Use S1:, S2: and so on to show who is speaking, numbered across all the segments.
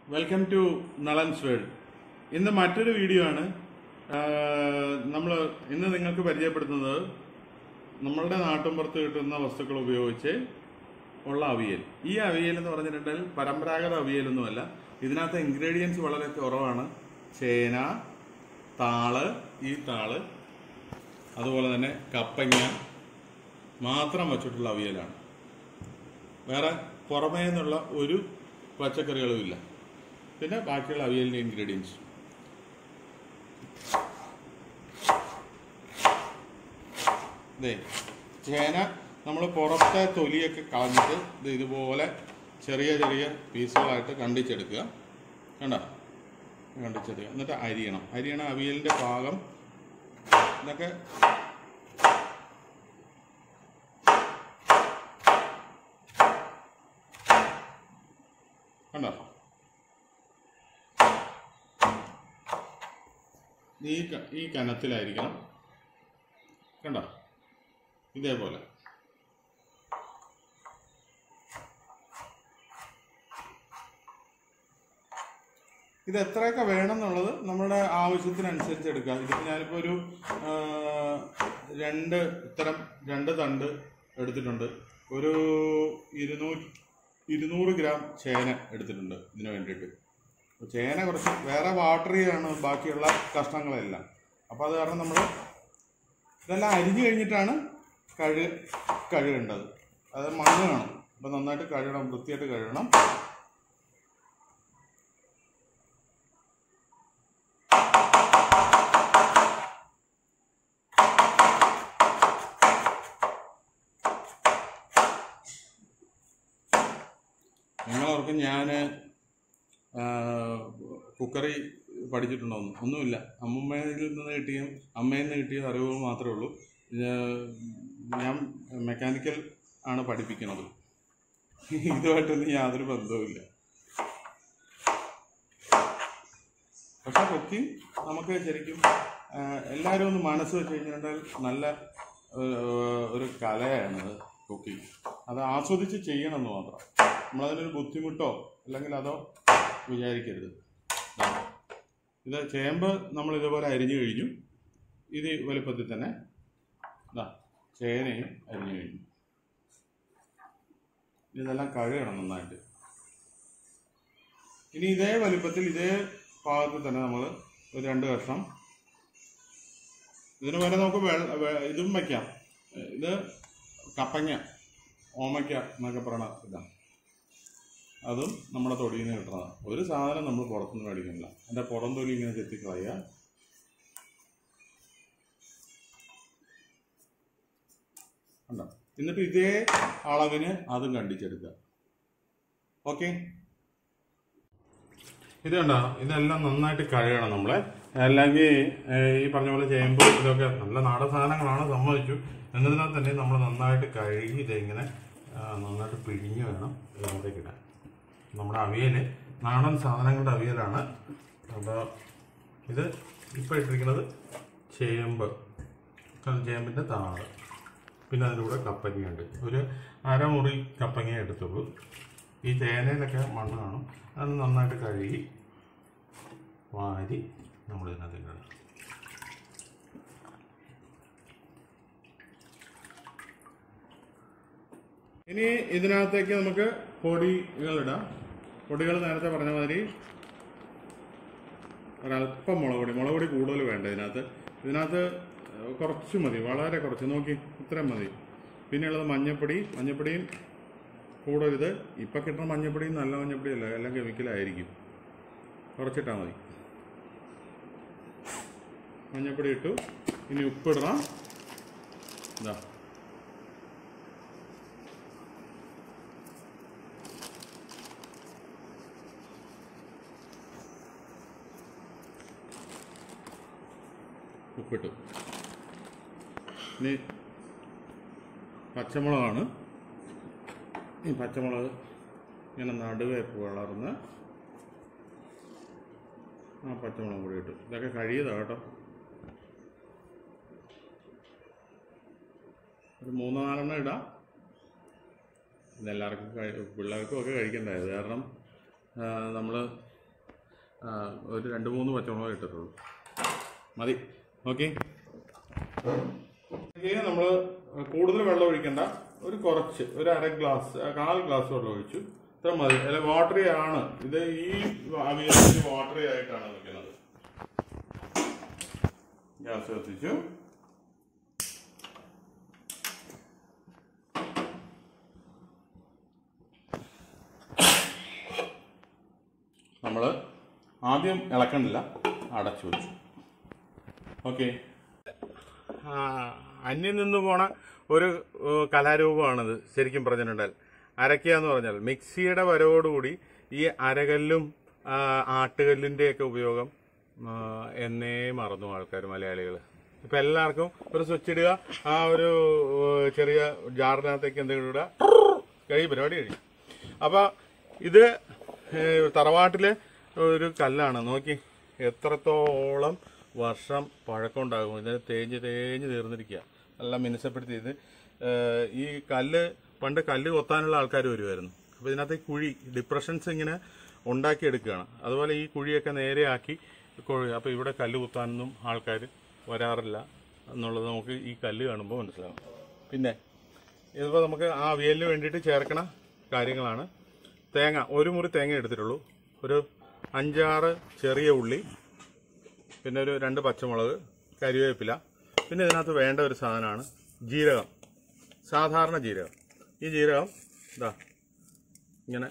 S1: Welcome to നളൻസ് world ഇന്ന് മറ്റൊരു video ആണ് നമ്മൾ ഇന്ന് നിങ്ങൾക്ക് പരിചയപ്പെടുത്തുന്നത് നമ്മളുടെ നാട്ടിൻപുറത്ത് കിട്ടുന്ന വസ്തുക്കൾ ഉപയോഗിച്ച് ഉള്ള അവിയൽ ഈ അവിയൽ എന്ന് പറഞ്ഞിട്ടുണ്ടെങ്കിൽ പരമ്പരാഗത അവിയലൊന്നുമല്ല ഇതിനകത്ത് ഇൻഗ്രീഡിയൻസ് വളരെ കുറവാണ് ചേന താള് ഈ താള് അതുപോലെ തന്നെ കപ്പങ്ങ മാത്രം വച്ചിട്ടുള്ള അവിയലാണ് വേറെ പുറമേ നിന്നുള്ള ഒരു പച്ചക്കറികളും ഇല്ല പിന്നെ ബാക്കിയുള്ള അവിയലിൻ്റെ ഇൻഗ്രീഡിയൻസ് ഇതേ ചേന നമ്മൾ പുറത്തെ തൊലിയൊക്കെ കളഞ്ഞിട്ട് ഇത് ഇതുപോലെ ചെറിയ ചെറിയ പീസുകളായിട്ട് കണ്ടിച്ചെടുക്കുക കണ്ട കണ്ടിച്ചെടുക്കുക എന്നിട്ട് അരിയണം അരിയണം അവിയലിൻ്റെ പാകം ഇതൊക്കെ കണ്ടോ ഈ ക- ഈ കനത്തിലായിരിക്കണം കണ്ടോ ഇതേപോലെ ഇത് എത്രയൊക്കെ വേണം എന്നുള്ളത് നമ്മുടെ ആവശ്യത്തിനനുസരിച്ച് എടുക്കാം ഇതിപ്പോൾ ഞാനിപ്പോൾ ഒരു ആ, രണ്ട് ഇത്തരം രണ്ട് തണ്ട് എടുത്തിട്ടുണ്ട് ഒരു ഇരുന്നൂറ്റി ഇരുന്നൂറ് ഗ്രാം ചേന എടുത്തിട്ടുണ്ട് ഇതിന് വേണ്ടിയിട്ട് അപ്പോൾ ചേന കുറച്ച് വേറെ വാട്ടറിയാണ് ബാക്കിയുള്ള കഷ്ണങ്ങളെല്ലാം അപ്പോൾ അത് കാരണം നമ്മൾ ഇതെല്ലാം അരിഞ്ഞു കഴിഞ്ഞിട്ടാണ് കഴു കഴുകേണ്ടത് അത് മണ്ണ് കാണും അപ്പോൾ നന്നായിട്ട് കഴുകണം വൃത്തിയായിട്ട് കഴുകണം നിങ്ങളോർക്കും ഞാൻ കുക്കറി പഠിച്ചിട്ടുണ്ടോന്ന് ഒന്നുമില്ല അമ്മമ്മയിൽ നിന്ന് കിട്ടിയ അമ്മയിൽ നിന്ന് കിട്ടിയ അറിവുകൾ മാത്രമേ ഉള്ളൂ ഇത് ഞാൻ മെക്കാനിക്കൽ ആണ് പഠിപ്പിക്കുന്നത് ഇതുമായിട്ടൊന്നും യാതൊരു ബന്ധവുമില്ല പക്ഷെ കുക്കിംഗ് നമുക്ക് ശരിക്കും ആ, എല്ലാവരും ഒന്ന് മനസ്സ് വെച്ച് കഴിഞ്ഞാൽ നല്ല ഏഹ്, ഒരു കലയാണ് കുക്കിംഗ് അത് ആസ്വദിച്ച് ചെയ്യണമെന്ന് മാത്രം നമ്മളതിനൊരു ബുദ്ധിമുട്ടോ അല്ലെങ്കിൽ അതോ വിചാരിക്കരുത് ദാ. ഇത് ചേമ്പ് നമ്മൾ ഇതുപോലെ അരിഞ്ഞു കഴിഞ്ഞു ഇത് ഈ വലുപ്പത്തിൽ തന്നെ ഇതാ ചേനയും അരിഞ്ഞു കഴിഞ്ഞു ഇതെല്ലാം കഴുകണം നന്നായിട്ട് ഇനി ഇതേ വലുപ്പത്തിൽ ഇതേ പാകത്തിൽ തന്നെ നമ്മൾ ഒരു രണ്ട് കഷ്ണം ഇതിന് വരെ നമുക്ക് വെള്ള വെ- ഇതും വയ്ക്കാം ഇത് കപ്പങ്ങ ഓമയ്ക്ക എന്നൊക്കെ പറയണ ഇതാണ് അതും നമ്മുടെ തൊടിയിൽ നിന്ന് കിട്ടുന്നതാണ് ഒരു സാധനം നമ്മൾ പുറത്തുനിന്ന് മേടിക്കുന്നില്ല അതിൻ്റെ പുറം തൊലി ഇങ്ങനെ ചെത്തിക്കളയുക ഉണ്ടോ എന്നിട്ട് ഇതേ അളവിന് അതും കണ്ടിച്ചെടുക്കുക ഓക്കെ ഇത് കണ്ടോ ഇതെല്ലാം നന്നായിട്ട് കഴുകണം നമ്മളെ അല്ലെങ്കിൽ ഏഹ്, ഈ പറഞ്ഞ പോലെ ചേമ്പ് ഇതൊക്കെ നല്ല നാടൻ സാധനങ്ങളാണ് സമ്മതിച്ചു എന്നിരുന്നാൽ തന്നെ നമ്മൾ നന്നായിട്ട് കഴുകി ഇതിങ്ങനെ ആ, നന്നായിട്ട് പിഴിഞ്ഞ് വേണം ഇതിനകത്തേക്ക് ഇടാൻ നമ്മുടെ അവിയൽ നാടൻ സാധനങ്ങളുടെ അവിയലാണ് അപ്പോൾ ഇത് ഇപ്പോൾ ഇട്ടിരിക്കുന്നത് ചേമ്പ് ചേമ്പിൻ്റെ താള് പിന്നെ അതിൻ്റെ കൂടെ കപ്പങ്ങയുണ്ട് ഒരു അരമുറി കപ്പങ്ങ എടുത്തുള്ളൂ ഈ ചേനയിലൊക്കെ മണ്ണ് കാണും അത് നന്നായിട്ട് കഴുകി വാരി നമ്മൾ ഇതിനകത്ത് ഇടണം ഇനി ഇതിനകത്തേക്ക് നമുക്ക് പൊടികൾ ഇടാം പൊടികൾ നേരത്തെ പറഞ്ഞ മാതിരി ഒരല്പം മുളക് പൊടി മുളക് പൊടി കൂടുതൽ വേണ്ട ഇതിനകത്ത് ഇതിനകത്ത് കുറച്ച് മതി വളരെ കുറച്ച് നോക്കി ഇത്രയും മതി പിന്നെയുള്ളത് മഞ്ഞപ്പൊടി മഞ്ഞപ്പൊടിയും കൂടരുത് ഇപ്പം കിട്ടുന്ന മഞ്ഞപ്പൊടിയും നല്ല മഞ്ഞപ്പൊടിയല്ല എല്ലാം കെമിക്കലായിരിക്കും കുറച്ചിട്ടാൽ മതി മഞ്ഞപ്പൊടി ഇട്ടു ഇനി ഉപ്പിടണം ഇതാ ഉപ്പിട്ടു ഇനി പച്ചമുളകാണ് ഈ പച്ചമുളക് ഇങ്ങനെ നടുവേ വളർന്ന് ആ പച്ചമുളക് കൂടി ഇട്ടു ഇതൊക്കെ കഴിയതാ കേട്ടോ ഒരു മൂന്നോ നാലെണ്ണം ഇടാം ഇതെല്ലാവർക്കും കഴി- പിള്ളേർക്കും ഒക്കെ കഴിക്കണ്ടായത് കാരണം നമ്മൾ ആ, ഒരു രണ്ട് മൂന്ന് പച്ചമുളക് ഇട്ടിട്ടുള്ളൂ മതി ഓക്കെ നമ്മൾ കൂടുതൽ വെള്ളം ഒഴിക്കണ്ട ഒരു കുറച്ച് ഒരു അര ഗ്ലാസ് ആ, കാൽ ഗ്ലാസ് വെള്ളം ഒഴിച്ചു ഇത്ര മതി അല്ല വാട്ടറി ആണ് ഇത് ഈ അവിയലിൽ വാട്ടറി ആയിട്ടാണ് വെക്കുന്നത് ഗ്യാസ് കത്തിച്ചു നമ്മൾ ആദ്യം ഇളക്കണില്ല അടച്ചു വെച്ചു ഓക്കെ അന്യം നിന്ന് പോണ ഒരു ഏഹ്, കലാരൂപമാണിത് ശരിക്കും പറഞ്ഞിട്ടുണ്ടാൽ അരയ്ക്കുക എന്ന് പറഞ്ഞാൽ മിക്സിയുടെ വരവോടുകൂടി ഈ അരകല്ലും ആ, ആട്ടുകല്ലിൻ്റെയൊക്കെ ഉപയോഗം ആ, എന്നേ മറന്നു ആൾക്കാർ മലയാളികൾ ഇപ്പം എല്ലാവർക്കും ഒരു സ്വിച്ച് ഇടുക ആ ഒരു ഏഹ്, ചെറിയ ജാറിനകത്തേക്ക് എന്തെങ്കിലും ഇടുക കഴിയും പരിപാടി കഴിയും അപ്പോൾ ഇത് ഏഹ്, തറവാട്ടിലെ ഒരു കല്ലാണ് നോക്കി എത്രത്തോളം വർഷം പഴക്കമുണ്ടാകും ഇതിന് തേഞ്ഞ് തേഞ്ഞ് തീർന്നിരിക്കുക എല്ലാം മിനുസപ്പെടുത്തി ഇത് ഏഹ്, ഈ കല്ല് പണ്ട് കല്ല് കൊത്താനുള്ള ആൾക്കാർ വരുമായിരുന്നു അപ്പോൾ ഇതിനകത്ത് ഈ കുഴി ഡിപ്രഷൻസ് ഇങ്ങനെ ഉണ്ടാക്കിയെടുക്കുകയാണ് അതുപോലെ ഈ കുഴിയൊക്കെ നേരെയാക്കി കൊഴു- അപ്പോൾ ഇവിടെ കല്ല് കുത്താനൊന്നും ആൾക്കാർ വരാറില്ല എന്നുള്ളത് നമുക്ക് ഈ കല്ല് കാണുമ്പോൾ മനസ്സിലാവും പിന്നെ ഇതിപ്പോൾ നമുക്ക് ആ അവിയലിന് വേണ്ടിയിട്ട് ചേർക്കണ കാര്യങ്ങളാണ് തേങ്ങ ഒരു മുറി തേങ്ങ എടുത്തിട്ടുള്ളൂ ഒരു അഞ്ചാറ് ചെറിയ ഉള്ളി പിന്നെ ഒരു രണ്ട് പച്ചമുളക് കരിവേപ്പില പിന്നെ ഇതിനകത്ത് വേണ്ട ഒരു സാധനമാണ് ജീരകം സാധാരണ ജീരകം ഈ ജീരകം ഇതാ ഇങ്ങനെ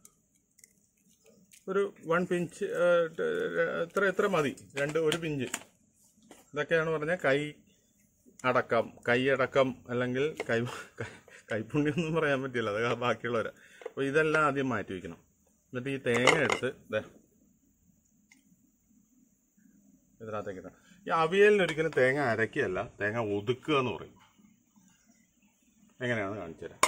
S1: ഒരു വൺ പിഞ്ച് ഇത്ര ഇത്ര മതി രണ്ട് ഒരു പിഞ്ച് ഇതൊക്കെയാണ് പറഞ്ഞാൽ കൈ അടക്കം കൈയടക്കം അല്ലെങ്കിൽ കൈ കൈ- കൈപ്പുണ്യൊന്നും പറയാൻ പറ്റില്ല അത് ബാക്കിയുള്ളവരാ അപ്പോൾ ഇതെല്ലാം ആദ്യം മാറ്റി വയ്ക്കണം എന്നിട്ട് ഈ തേങ്ങ എടുത്ത് ദേ ഇതിനകത്തേക്ക് ഇടാം ഈ അവിയലിന് ഒരിക്കലും തേങ്ങ അരക്കുകയല്ല തേങ്ങ ഒതുക്കുക എന്ന് പറയും എങ്ങനെയാണ് കാണിച്ചു തരാം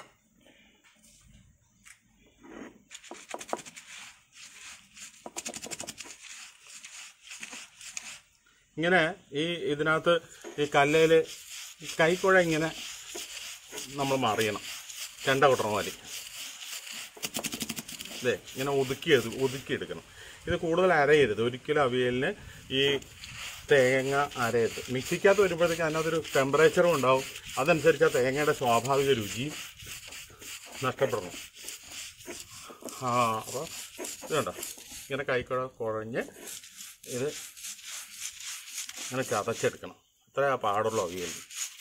S1: ഇങ്ങനെ ഈ ഇതിനകത്ത് ഈ കല്ലേൽ ഈ കൈക്കുഴ ഇങ്ങനെ നമ്മൾ മറിയണം ചെണ്ട കൊട്ടണമാതിരി അതെ ഇങ്ങനെ ഒതുക്കി ഒതുക്കിയെടുക്കണം ഇത് കൂടുതൽ അരയരുത് ഒരിക്കലും അവിയലിന് ഈ തേങ്ങ അരയരുത് മിക്സിക്കകത്ത് വരുമ്പോഴത്തേക്ക് അതിനകത്തൊരു ടെമ്പറേച്ചറും ഉണ്ടാവും അതനുസരിച്ച് ആ തേങ്ങയുടെ സ്വാഭാവിക രുചിയും നഷ്ടപ്പെടണം ആ അപ്പോൾ ഇത് കണ്ടോ ഇങ്ങനെ കൈക്കുഴ കുഴഞ്ഞ് ഇത് ഇങ്ങനെ ചതച്ചെടുക്കണം ഇത്രയാ പാടുള്ളൂ അവിയൽ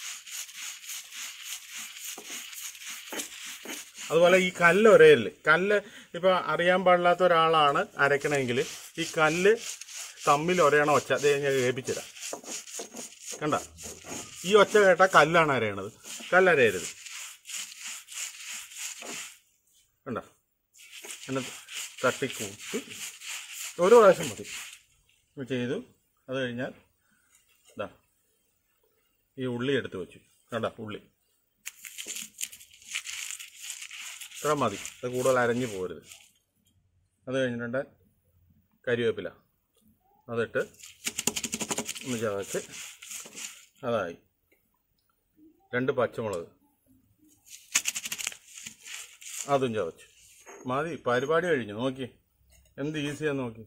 S1: അതുപോലെ ഈ കല്ല് ഒരയല് കല്ല് ഇപ്പൊ അറിയാൻ പാടില്ലാത്ത ഒരാളാണ് അരക്കണമെങ്കിൽ ഈ കല്ല് തമ്മിൽ ഒരയണ ഒച്ച അത് ഞാൻ കേൾപ്പിച്ചുതരാം കണ്ട ഈ ഒച്ച കേട്ടാ കല്ലാണ് അരയണത് കല്ലരയരുത് കണ്ട എന്നെ തട്ടിക്കൂട്ടി ഒരു പ്രാവശ്യം മതി ഇത് ചെയ്തു അത് കഴിഞ്ഞാൽ ഇതാ ഈ ഉള്ളി എടുത്ത് വെച്ചു കണ്ട ഉള്ളി ഇത്ര മതി അത് കൂടുതൽ അരഞ്ഞു പോരുത് അത് കഴിഞ്ഞിട്ടുണ്ട് കരിവേപ്പില അതിട്ട് ഒന്ന് ചതച്ച് അതായി രണ്ട് പച്ചമുളക് അതും ചതച്ചു മതി പരിപാടി കഴിഞ്ഞു നോക്കി എന്ത് ഈസിയാന്ന് നോക്കി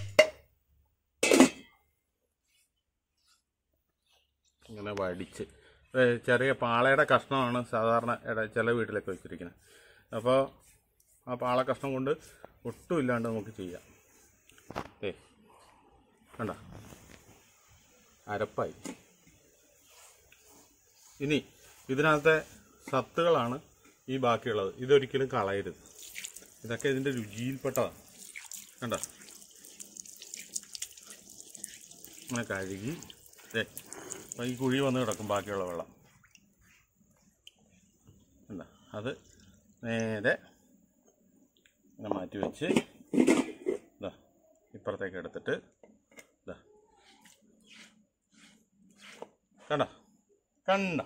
S1: ഇങ്ങനെ വടിച്ച് ഏ, ചെറിയ പാളയുടെ കഷ്ണമാണ് സാധാരണ ഇട- ചില വീട്ടിലൊക്കെ വെച്ചിരിക്കുന്നത് അപ്പോൾ ആ പാള കഷ്ണം കൊണ്ട് ഒട്ടും ഇല്ലാണ്ട് നമുക്ക് ചെയ്യാം ഏ കണ്ട അരപ്പായി ഇനി ഇതിനകത്തെ സത്തുകളാണ് ഈ ബാക്കിയുള്ളത് ഇതൊരിക്കലും കളയരുത് ഇതൊക്കെ ഇതിൻ്റെ രുചിയിൽപ്പെട്ടതാണ് കണ്ട അങ്ങനെ കഴുകി ദേ അപ്പോൾ ഈ കുഴി വന്ന് കിടക്കും ബാക്കിയുള്ള വെള്ളം എന്താ അത് നേരെ ഇങ്ങനെ മാറ്റി വെച്ച് ഇതാ ഇപ്പുറത്തേക്ക് എടുത്തിട്ട് ഇതാ കണ്ട കണ്ട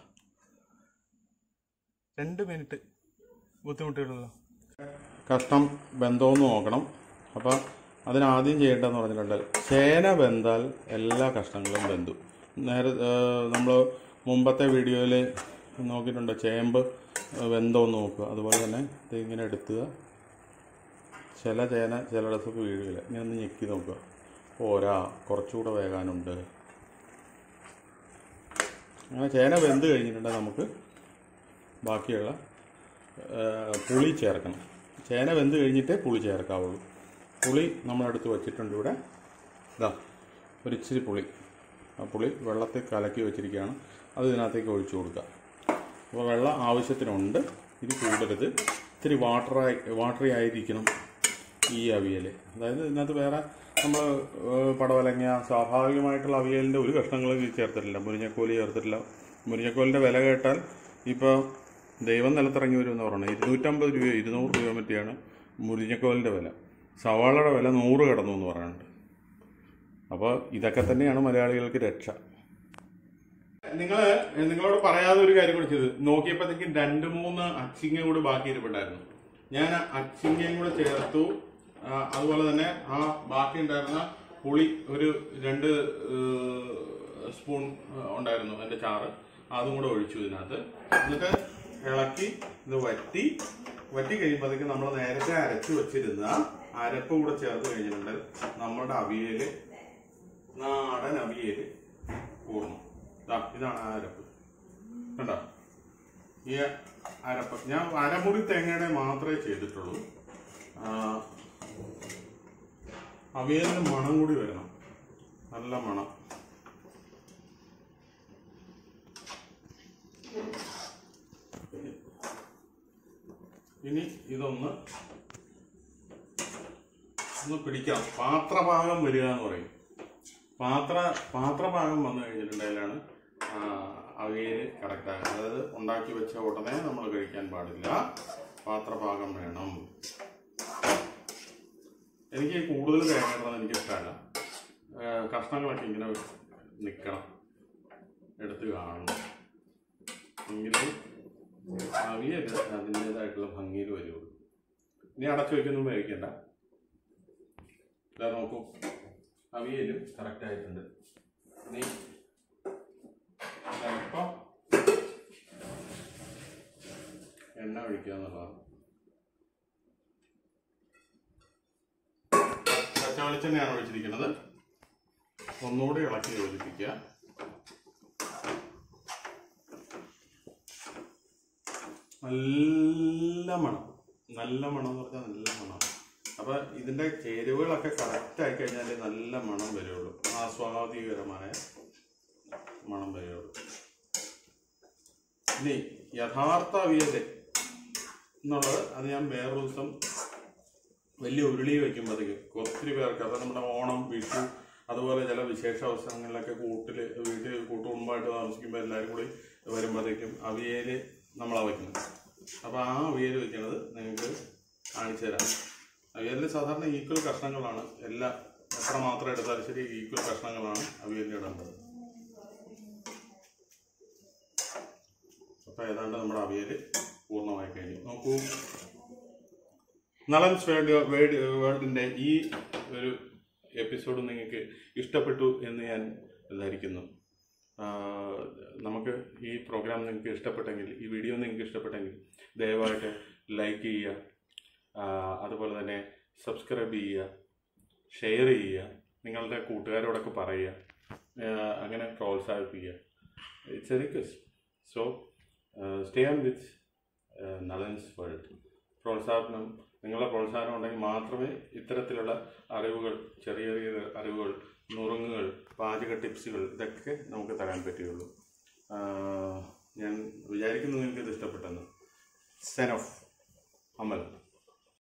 S1: രണ്ട് മിനിറ്റ് ബുദ്ധിമുട്ടുകളല്ലോ കഷ്ണം ബന്ധമെന്ന് നോക്കണം അപ്പോൾ അതിനാദ്യം ചെയ്യേണ്ടതെന്ന് പറഞ്ഞിട്ടുണ്ട് ചേന വെന്താൽ എല്ലാ കഷ്ണങ്ങളും വെന്തു നേരെ നമ്മൾ മുമ്പത്തെ വീഡിയോയിൽ നോക്കിയിട്ടുണ്ട് ചേമ്പ് വെന്തോന്ന് നോക്കുക അതുപോലെ തന്നെ ഇത് ഇങ്ങനെ എടുക്കുക ചില ചേന ചിലയിടത്തൊക്കെ വീഴുകയില്ല ഇങ്ങനെ ഒന്ന് ഞെക്കി നോക്കുക പോരാ കുറച്ചുകൂടെ വേകാനുണ്ട് അങ്ങനെ ചേന വെന്ത് കഴിഞ്ഞിട്ടുണ്ടെങ്കിൽ നമുക്ക് ബാക്കിയുള്ള ആ, പുളി ചേർക്കണം ചേന വെന്ത് കഴിഞ്ഞിട്ടേ പുളി ചേർക്കാവുള്ളൂ പുളി നമ്മളടുത്ത് വച്ചിട്ടുണ്ട് ഇവിടെ ഇതാ ഒരു ഇച്ചിരി പുളി ആ പുളി വെള്ളത്തിൽ കലക്കി വെച്ചിരിക്കുകയാണ് അത് ഇതിനകത്തേക്ക് ഒഴിച്ചു കൊടുക്കുക അപ്പോൾ വെള്ളം ആവശ്യത്തിനുണ്ട് ഇത് കൂടരുത് ഇത്തിരി വാട്ടറായി വാട്ടറി ആയിരിക്കണം ഈ അവിയൽ അതായത് ഇതിനകത്ത് വേറെ നമ്മൾ പടവലങ്ങ സ്വാഭാവികമായിട്ടുള്ള അവിയലിൻ്റെ ഒരു കഷ്ണങ്ങളും ഇതിൽ ചേർത്തിട്ടില്ല മുരിഞ്ഞക്കോലി ചേർത്തിട്ടില്ല മുരിഞ്ഞക്കോലിൻ്റെ വില കേട്ടാൽ ഇപ്പോൾ ദൈവം നിലത്തിറങ്ങി വരുമെന്ന് പറയുന്നത് ഇരുന്നൂറ്റമ്പത് രൂപ ഇരുന്നൂറ് രൂപ മറ്റിയാണ് മുരിഞ്ഞക്കോലിൻ്റെ വില സവാളയുടെ വില നൂറ് കടന്നു എന്ന് പറയുന്നുണ്ട് അപ്പോൾ ഇതൊക്കെ തന്നെയാണ് മലയാളികൾക്ക് രക്ഷ നിങ്ങൾ നിങ്ങളോട് പറയാതെ ഒരു കാര്യം കൂടി ചെയ്ത് നോക്കിയപ്പോഴത്തേക്കും രണ്ട് മൂന്ന് അച്ചിങ്ങ കൂടി ബാക്കി ഇരിപ്പുണ്ടായിരുന്നു ഞാൻ അച്ചിങ്ങയും കൂടെ ചേർത്തു ആ, അതുപോലെ തന്നെ ആ ബാക്കി ഉണ്ടായിരുന്ന പുളി ഒരു രണ്ട് ഏഹ്, സ്പൂൺ ഏഹ്, ഉണ്ടായിരുന്നു എൻ്റെ ചാറ് അതും കൂടെ ഒഴിച്ചു ഇതിനകത്ത് എന്നിട്ട് ഇളക്കി ഇത് വറ്റി വറ്റി കഴിയുമ്പോഴത്തേക്കും നമ്മൾ നേരത്തെ അരച്ചു വെച്ചിരുന്ന അരപ്പ് കൂടെ ചേർത്ത് കഴിഞ്ഞിട്ടുണ്ടെങ്കിൽ നമ്മുടെ അവിയല് നാടൻ അവിയല് പൂർണ്ണം ദാ, ഇതാണ് ആ അരപ്പ് കണ്ടോ ഈ അരപ്പ് ഞാൻ അരമുറി തേങ്ങയുടെ മാത്രമേ ചെയ്തിട്ടുള്ളൂ ആ, അവിയലിന് മണം കൂടി വരണം നല്ല മണം ഇനി ഇതൊന്ന് ഒന്ന് പിടിക്കാം പാത്രഭാഗം വരിക എന്ന് പറയും പാത്ര പാത്രഭാഗം വന്നു കഴിഞ്ഞിട്ടുണ്ടെങ്കിലാണ് അവിയൽ കറക്റ്റ് ആകുന്നത് അതായത് ഉണ്ടാക്കി വെച്ച ഉടനെ നമ്മൾ കഴിക്കാൻ പാടില്ല പാത്രഭാഗം വേണം എനിക്ക് കൂടുതൽ തേങ്ങ ഇടുന്നത് എനിക്ക് ഇഷ്ടമല്ല ആ, കഷ്ണങ്ങളൊക്കെ ഇങ്ങനെ നിൽക്കണം എടുത്ത് കാണണം എങ്കിലേ അവിയൽ അതിൻ്റെതായിട്ടുള്ള ഭംഗിയിൽ വരുള്ളൂ ഇനി അടച്ചു വയ്ക്കൊന്നും കഴിക്കണ്ട ഇതാ നോക്കൂ അവിയലും കറക്റ്റ് ആയിട്ടുണ്ട് ഇനി അല്പം എണ്ണ ഒഴിക്കുക എന്നുള്ളതാണ് പച്ച വെളിച്ചെണ്ണയാണ് ഒഴിച്ചിരിക്കുന്നത് ഒന്നുകൂടി ഇളക്കി യോജിപ്പിക്കുക നല്ല മണം നല്ല മണം എന്ന് പറഞ്ഞാൽ നല്ല മണം അപ്പൊ ഇതിന്റെ ചേരുവകളൊക്കെ കറക്റ്റ് ആയി കഴിഞ്ഞാൽ നല്ല മണം വരുള്ളൂ ആസ്വാദികരമായ മണം വരുള്ളൂ ഇനി യഥാർത്ഥ അവിയല് എന്നുള്ളത് അത് ഞാൻ വേറൊരു ദിവസം വലിയ ഉരുളി വയ്ക്കുമ്പോഴത്തേക്ക് ഒത്തിരി പേർക്ക് അത് നമ്മുടെ ഓണം വിഷു അതുപോലെ ചില വിശേഷ അവസരങ്ങളിലൊക്കെ കൂട്ടിൽ വീട്ടിൽ കൂട്ടുകുടുംബമായിട്ട് താമസിക്കുമ്പോൾ എല്ലാവരും കൂടി വരുമ്പോഴത്തേക്കും അവിയല് നമ്മളാ വയ്ക്കുന്നത് അപ്പോൾ ആ അവിയൽ വയ്ക്കുന്നത് നിങ്ങൾക്ക് കാണിച്ചു തരാം അവിയലിൽ സാധാരണ ഈക്വൽ കഷ്ണങ്ങളാണ് എല്ലാ എത്ര മാത്രം എടുത്താലും ശരി ഈക്വൽ കഷ്ണങ്ങളാണ് അവിയലിൽ ഇടേണ്ടത് അപ്പോൾ ഏതാണ്ട് നമ്മുടെ അവിയൽ പൂർണ്ണമായി കഴിഞ്ഞു നോക്കൂ നളൻസ് വേൾഡ് വേൾഡ് വേൾഡിൻ്റെ ഈ ഒരു എപ്പിസോഡ് നിങ്ങൾക്ക് ഇഷ്ടപ്പെട്ടു എന്ന് ഞാൻ ധരിക്കുന്നു ആ, നമുക്ക് ഈ പ്രോഗ്രാം നിങ്ങൾക്ക് ഇഷ്ടപ്പെട്ടെങ്കിൽ ഈ വീഡിയോ നിങ്ങൾക്ക് ഇഷ്ടപ്പെട്ടെങ്കിൽ ദയവായിട്ട് ലൈക്ക് ചെയ്യുക ആ, അതുപോലെ തന്നെ സബ്സ്ക്രൈബ് ചെയ്യുക ഷെയർ ചെയ്യുക നിങ്ങളുടെ കൂട്ടുകാരോടൊക്കെ പറയുക ആ, അങ്ങനെ പ്രോത്സാഹിപ്പിക്കുക it's a request so stay on with Nalan's world പ്രോത്സാഹനം നിങ്ങളുടെ പ്രോത്സാഹനം ഉണ്ടെങ്കിൽ മാത്രമേ ഇത്തരത്തിലുള്ള അറിവുകൾ ചെറിയ ചെറിയ അറിവുകൾ നുറുങ്ങുകൾ പാചക ടിപ്സുകൾ ഇതൊക്കെ നമുക്ക് തരാൻ പറ്റുകയുള്ളൂ ആഹ് ഞാൻ വിചാരിക്കുന്നു നിങ്ങൾക്ക് ഇത് ഇഷ്ടപ്പെട്ടെന്ന് സെൻ ഓഫ് അമൽ